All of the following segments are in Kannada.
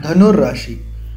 ಧನುರ್ರಾಶಿ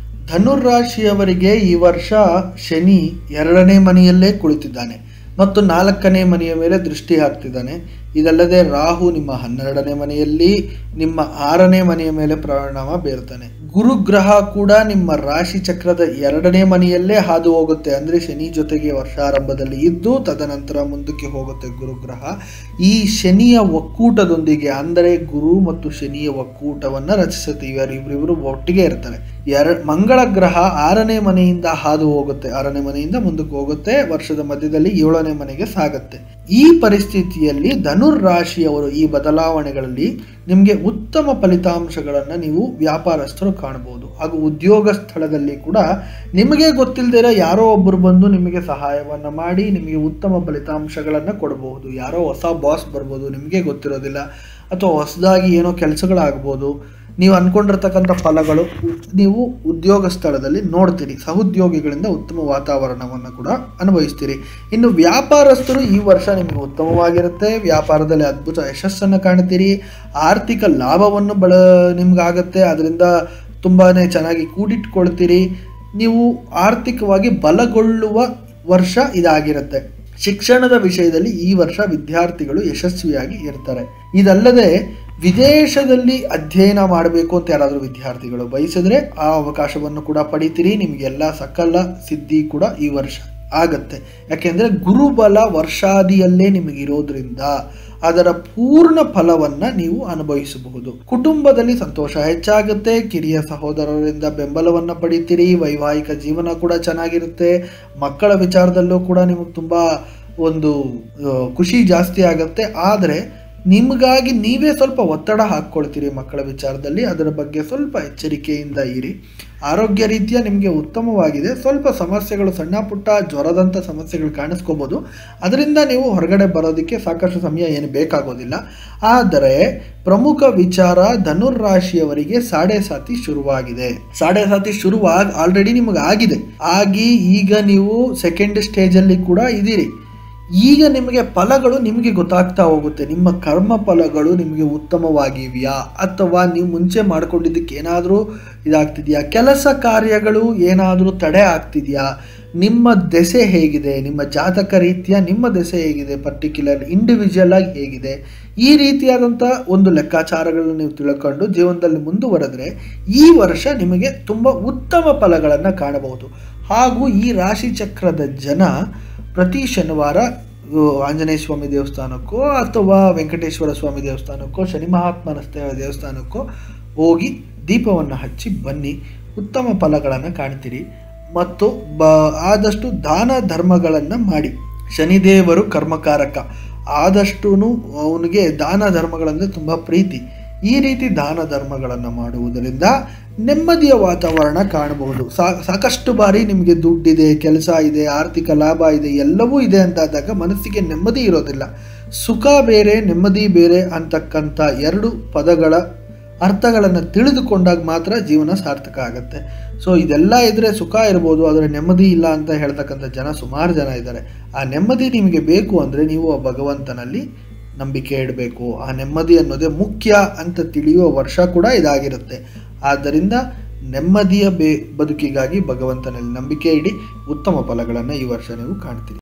ಧನುರ್ರಾಶಿಯವರಿಗೆ ಈ ವರ್ಷ ಶನಿ ಎರಡನೇ ಮನೆಯಲ್ಲೇ ಕುಳಿತಿದ್ದಾನೆ ಮತ್ತು ನಾಲ್ಕನೇ ಮನೆಯ ಮೇಲೆ ದೃಷ್ಟಿ ಹಾಕ್ತಿದ್ದಾನೆ ಇದಲ್ಲದೆ ರಾಹು ನಿಮ್ಮ ಹನ್ನೆರಡನೇ ಮನೆಯಲ್ಲಿ ನಿಮ್ಮ ಆರನೇ ಮನೆಯ ಮೇಲೆ ಪರಿಣಾಮ ಬೀರ್ತಾನೆ ಗುರುಗ್ರಹ ಕೂಡ ನಿಮ್ಮ ರಾಶಿ ಚಕ್ರದ ಎರಡನೇ ಮನೆಯಲ್ಲೇ ಹಾದು ಹೋಗುತ್ತೆ ಅಂದರೆ ಶನಿ ಜೊತೆಗೆ ವರ್ಷಾರಂಭದಲ್ಲಿ ಇದ್ದು ತದನಂತರ ಮುಂದಕ್ಕೆ ಹೋಗುತ್ತೆ ಗುರುಗ್ರಹ ಈ ಶನಿಯ ಒಕ್ಕೂಟದೊಂದಿಗೆ ಅಂದರೆ ಗುರು ಮತ್ತು ಶನಿಯ ಒಕ್ಕೂಟವನ್ನು ರಚಿಸುತ್ತೆ ಇವರು ಇವರಿಬ್ಬರು ಒಟ್ಟಿಗೆ ಇರ್ತಾರೆ ಎರ ಮಂಗಳ ಗ್ರಹ ಆರನೇ ಮನೆಯಿಂದ ಹಾದು ಹೋಗುತ್ತೆ ಆರನೇ ಮನೆಯಿಂದ ಮುಂದಕ್ಕೆ ಹೋಗುತ್ತೆ ವರ್ಷದ ಮಧ್ಯದಲ್ಲಿ ಏಳನೇ ಮನೆಗೆ ಸಾಗುತ್ತೆ ಈ ಪರಿಸ್ಥಿತಿಯಲ್ಲಿ ಧನುರ್ ರಾಶಿಯವರು ಈ ಬದಲಾವಣೆಗಳಲ್ಲಿ ನಿಮಗೆ ಉತ್ತಮ ಫಲಿತಾಂಶಗಳನ್ನು ನೀವು ವ್ಯಾಪಾರಸ್ಥರು ಕಾಣಬಹುದು ಹಾಗೂ ಉದ್ಯೋಗ ಸ್ಥಳದಲ್ಲಿ ಕೂಡ ನಿಮಗೆ ಗೊತ್ತಿಲ್ಲದಿರೋ ಯಾರೋ ಒಬ್ಬರು ಬಂದು ನಿಮಗೆ ಸಹಾಯವನ್ನು ಮಾಡಿ ನಿಮಗೆ ಉತ್ತಮ ಫಲಿತಾಂಶಗಳನ್ನು ಕೊಡಬಹುದು ಯಾರೋ ಹೊಸ ಬಾಸ್ ಬರ್ಬೋದು ನಿಮಗೆ ಗೊತ್ತಿರೋದಿಲ್ಲ ಅಥವಾ ಹೊಸದಾಗಿ ಏನೋ ಕೆಲಸಗಳಾಗ್ಬೋದು ನೀವು ಅಂದ್ಕೊಂಡಿರ್ತಕ್ಕಂಥ ಫಲಗಳು ನೀವು ಉದ್ಯೋಗ ಸ್ಥಳದಲ್ಲಿ ನೋಡ್ತೀರಿ ಸಹೋದ್ಯೋಗಿಗಳಿಂದ ಉತ್ತಮ ವಾತಾವರಣವನ್ನು ಕೂಡ ಅನುಭವಿಸ್ತೀರಿ ಇನ್ನು ವ್ಯಾಪಾರಸ್ಥರು ಈ ವರ್ಷ ನಿಮಗೆ ಉತ್ತಮವಾಗಿರುತ್ತೆ ವ್ಯಾಪಾರದಲ್ಲಿ ಅದ್ಭುತ ಯಶಸ್ಸನ್ನು ಕಾಣ್ತೀರಿ ಆರ್ಥಿಕ ಲಾಭವನ್ನು ಬಳ ನಿಮ್ಗಾಗತ್ತೆ ಅದರಿಂದ ತುಂಬಾ ಚೆನ್ನಾಗಿ ಕೂಡಿಟ್ಕೊಳ್ತೀರಿ ನೀವು ಆರ್ಥಿಕವಾಗಿ ಬಲಗೊಳ್ಳುವ ವರ್ಷ ಇದಾಗಿರುತ್ತೆ ಶಿಕ್ಷಣದ ವಿಷಯದಲ್ಲಿ ಈ ವರ್ಷ ವಿದ್ಯಾರ್ಥಿಗಳು ಯಶಸ್ವಿಯಾಗಿ ಇರ್ತಾರೆ ಇದಲ್ಲದೆ ವಿದೇಶದಲ್ಲಿ ಅಧ್ಯಯನ ಮಾಡಬೇಕು ಅಂತ ಯಾರಾದರೂ ವಿದ್ಯಾರ್ಥಿಗಳು ಬಯಸಿದ್ರೆ ಆ ಅವಕಾಶವನ್ನು ಕೂಡ ಪಡಿತೀರಿ ನಿಮಗೆಲ್ಲ ಸಕಲ ಸಿದ್ಧಿ ಕೂಡ ಈ ವರ್ಷ ಆಗತ್ತೆ ಯಾಕೆಂದರೆ ಗುರುಬಲ ವರ್ಷಾದಿಯಲ್ಲೇ ನಿಮಗಿರೋದ್ರಿಂದ ಅದರ ಪೂರ್ಣ ಫಲವನ್ನು ನೀವು ಅನುಭವಿಸಬಹುದು ಕುಟುಂಬದಲ್ಲಿ ಸಂತೋಷ ಹೆಚ್ಚಾಗುತ್ತೆ ಕಿರಿಯ ಸಹೋದರರಿಂದ ಬೆಂಬಲವನ್ನು ಪಡಿತೀರಿ ವೈವಾಹಿಕ ಜೀವನ ಕೂಡ ಚೆನ್ನಾಗಿರುತ್ತೆ ಮಕ್ಕಳ ವಿಚಾರದಲ್ಲೂ ಕೂಡ ನಿಮಗೆ ತುಂಬ ಒಂದು ಖುಷಿ ಜಾಸ್ತಿ ಆಗುತ್ತೆ ಆದರೆ ನಿಮಗಾಗಿ ನೀವೇ ಸ್ವಲ್ಪ ಒತ್ತಡ ಹಾಕ್ಕೊಳ್ತೀರಿ ಮಕ್ಕಳ ವಿಚಾರದಲ್ಲಿ ಅದರ ಬಗ್ಗೆ ಸ್ವಲ್ಪ ಎಚ್ಚರಿಕೆಯಿಂದ ಇರಿ ಆರೋಗ್ಯ ರೀತಿಯ ನಿಮಗೆ ಉತ್ತಮವಾಗಿದೆ ಸ್ವಲ್ಪ ಸಮಸ್ಯೆಗಳು ಸಣ್ಣ ಪುಟ್ಟ ಜ್ವರದಂಥ ಸಮಸ್ಯೆಗಳು ಕಾಣಿಸ್ಕೋಬೋದು ಅದರಿಂದ ನೀವು ಹೊರಗಡೆ ಬರೋದಕ್ಕೆ ಸಾಕಷ್ಟು ಸಮಯ ಏನು ಬೇಕಾಗೋದಿಲ್ಲ ಆದರೆ ಪ್ರಮುಖ ವಿಚಾರ ಧನುರ್ರಾಶಿಯವರಿಗೆ ಸಾಡೆ ಸಾತಿ ಶುರುವಾಗಿದೆ ಸಾಡೆ ಸಾತಿ ಶುರುವಾಗಿ ಆಲ್ರೆಡಿ ನಿಮಗೆ ಆಗಿದೆ ಆಗಿ ಈಗ ನೀವು ಸೆಕೆಂಡ್ ಸ್ಟೇಜಲ್ಲಿ ಕೂಡ ಇದ್ದೀರಿ ಈಗ ನಿಮಗೆ ಫಲಗಳು ನಿಮಗೆ ಗೊತ್ತಾಗ್ತಾ ಹೋಗುತ್ತೆ ನಿಮ್ಮ ಕರ್ಮ ಫಲಗಳು ನಿಮಗೆ ಉತ್ತಮವಾಗಿವೆಯಾ ಅಥವಾ ನೀವು ಮುಂಚೆ ಮಾಡ್ಕೊಂಡಿದ್ದಕ್ಕೆ ಏನಾದರೂ ಇದಾಗ್ತಿದೆಯಾ ಕೆಲಸ ಕಾರ್ಯಗಳು ಏನಾದರೂ ತಡೆ ಆಗ್ತಿದೆಯಾ ನಿಮ್ಮ ದೆಸೆ ಹೇಗಿದೆ ನಿಮ್ಮ ಜಾತಕ ರೀತಿಯ ನಿಮ್ಮ ದೆಸೆ ಹೇಗಿದೆ ಪರ್ಟಿಕ್ಯುಲರ್ ಇಂಡಿವಿಜುವಲ್ ಆಗಿ ಹೇಗಿದೆ ಈ ರೀತಿಯಾದಂಥ ಒಂದು ಲೆಕ್ಕಾಚಾರಗಳನ್ನು ನೀವು ತಿಳ್ಕೊಂಡು ಜೀವನದಲ್ಲಿ ಮುಂದುವರೆದ್ರೆ ಈ ವರ್ಷ ನಿಮಗೆ ತುಂಬ ಉತ್ತಮ ಫಲಗಳನ್ನು ಕಾಣಬಹುದು ಹಾಗೂ ಈ ರಾಶಿ ಚಕ್ರದ ಜನ ಪ್ರತಿ ಶನಿವಾರ ಆಂಜನೇಯ ಸ್ವಾಮಿ ದೇವಸ್ಥಾನಕ್ಕೋ ಅಥವಾ ವೆಂಕಟೇಶ್ವರ ಸ್ವಾಮಿ ದೇವಸ್ಥಾನಕ್ಕೋ ಶನಿ ಮಹಾತ್ಮನ ದೇವಸ್ಥಾನಕ್ಕೋ ಹೋಗಿ ದೀಪವನ್ನು ಹಚ್ಚಿ ಬನ್ನಿ ಉತ್ತಮ ಫಲಗಳನ್ನು ಕಾಣ್ತೀರಿ ಮತ್ತು ಬ ಆದಷ್ಟು ದಾನ ಧರ್ಮಗಳನ್ನು ಮಾಡಿ ಶನಿದೇವರು ಕರ್ಮಕಾರಕ ಆದಷ್ಟು ಅವನಿಗೆ ದಾನ ಧರ್ಮಗಳಂದರೆ ತುಂಬ ಪ್ರೀತಿ ಈ ರೀತಿ ದಾನ ಧರ್ಮಗಳನ್ನು ಮಾಡುವುದರಿಂದ ನೆಮ್ಮದಿಯ ವಾತಾವರಣ ಕಾಣಬಹುದು ಸಾ ಸಾಕಷ್ಟು ಬಾರಿ ನಿಮಗೆ ದುಡ್ಡಿದೆ ಕೆಲಸ ಇದೆ ಆರ್ಥಿಕ ಲಾಭ ಇದೆ ಎಲ್ಲವೂ ಇದೆ ಅಂತಾದಾಗ ಮನಸ್ಸಿಗೆ ನೆಮ್ಮದಿ ಇರೋದಿಲ್ಲ ಸುಖ ಬೇರೆ ನೆಮ್ಮದಿ ಬೇರೆ ಅಂತಕ್ಕಂಥ ಎರಡು ಪದಗಳ ಅರ್ಥಗಳನ್ನು ತಿಳಿದುಕೊಂಡಾಗ ಮಾತ್ರ ಜೀವನ ಸಾರ್ಥಕ ಆಗುತ್ತೆ ಸೊ ಇದೆಲ್ಲ ಇದ್ದರೆ ಸುಖ ಇರ್ಬೋದು ಆದರೆ ನೆಮ್ಮದಿ ಇಲ್ಲ ಅಂತ ಹೇಳ್ತಕ್ಕಂಥ ಜನ ಸುಮಾರು ಜನ ಇದ್ದಾರೆ ಆ ನೆಮ್ಮದಿ ನಿಮಗೆ ಬೇಕು ಅಂದರೆ ನೀವು ಆ ಭಗವಂತನಲ್ಲಿ ನಂಬಿಕೆ ಇಡಬೇಕು ಆ ನೆಮ್ಮದಿ ಅನ್ನೋದೇ ಮುಖ್ಯ ಅಂತ ತಿಳಿಯುವ ವರ್ಷ ಕೂಡ ಇದಾಗಿರುತ್ತೆ ಆದ್ದರಿಂದ ನೆಮ್ಮದಿಯ ಬೇ ಬದುಕಿಗಾಗಿ ಭಗವಂತನಲ್ಲಿ ನಂಬಿಕೆ ಇಡಿ ಉತ್ತಮ ಫಲಗಳನ್ನು ಈ ವರ್ಷ ನೀವು ಕಾಣ್ತೀರಿ